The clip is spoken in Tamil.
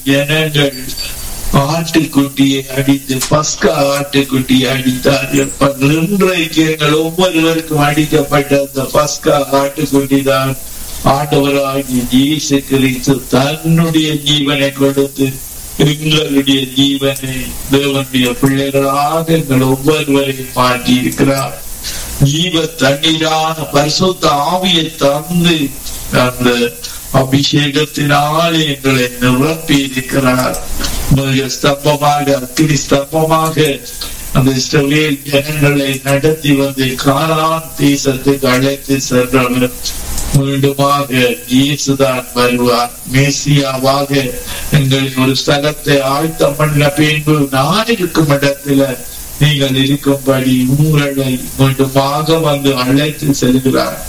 ஜனங்கள் ஆட்டுக்குட்டியை அடித்து பஸ்கா ஆட்டுக்குட்டியை அடித்தார்கள் இன்றைக்கு எங்கள் ஒவ்வொருவருக்கும் அடிக்கப்பட்ட அந்த பஸ்கா ஆட்டுக்குட்டி தான் ஆண்டவராகிய இயேசு கிறிஸ்து தன்னுடைய ஜீவனை கொடுத்து எங்களுடைய ஜீவனை தேவனுடைய பிள்ளைகளாக எங்கள் ஒவ்வொருவரையும் மாற்றி இருக்கிறார் ஜீவ தண்ணீரான பரிசுத்த ஆவியை தந்து அந்த அபிஷேகத்தினாலே எங்களை நிரப்பி இருக்கிறார் மிக ஸ்தம்பமாக அக்கினி ஸ்தம்பமாக அந்த இஸ்ரவேல் ஜனங்களை நடத்தி வந்து காலான் தேசத்துக்கு அழைத்து சென்றவர் மீண்டுமாக இயேசுதான் வருவார் மேசியாவாக எங்களை ஒரு ஸ்தலத்தை ஆழ்த்தம் பண்ண பின்பு நான் இருக்கும் இடத்துல நீங்கள் இருக்கும்படி உங்களை மீண்டுமாக வந்து அழைத்து செல்கிறார்